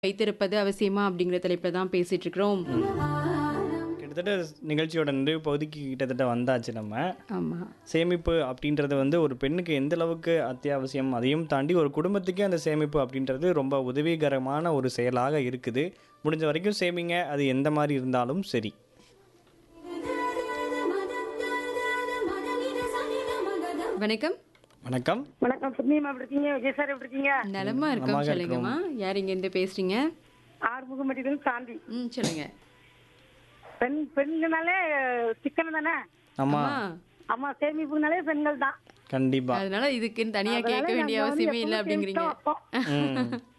வைத்திருப்பது அவசியமா அப்படிங்கிற தலைப்புல தான் பேசிட்டு இருக்கிறோம் கிட்டத்தட்ட நிகழ்ச்சியோட நிறைவு பகுதிக்கு கிட்டத்தட்ட வந்தாச்சு நம்ம ஆமா சேமிப்பு அப்படின்றது வந்து ஒரு பெண்ணுக்கு எந்த அளவுக்கு அத்தியாவசியம் அதையும் தாண்டி ஒரு குடும்பத்துக்கே அந்த சேமிப்பு அப்படின்றது ரொம்ப உதவிகரமான ஒரு செயலாக இருக்குது முடிஞ்ச வரைக்கும் சேமிங்க அது எந்த மாதிரி இருந்தாலும் சரி வணக்கம் வணக்கம் வணக்கம் புண்ணியமா எப்படி இருக்கீங்க விஜய் சார் எப்படி இருக்கீங்க நலமா இருக்கோம் நலமாக சொல்லுங்கம்மா யார் இங்க இருந்து பேசுறீங்க ஆறுமுகமட்டிலும் சாந்தி ம் சொல்லுங்க பெண் பெண்கள்னாலே சிக்கனம் தானே ஆமா ஆ, அம்மா சேமிப்புனாலே பெண்கள் தான் கண்டிப்பா அதனால இதுக்குன்னு தனியா கேட்க அதனால வேண்டிய நாங்க வந்து அவசியமே இல்லை எப்பவும் அப்படிங்கிறீங்க சேமிச்சு தான் வைப்போம். ம்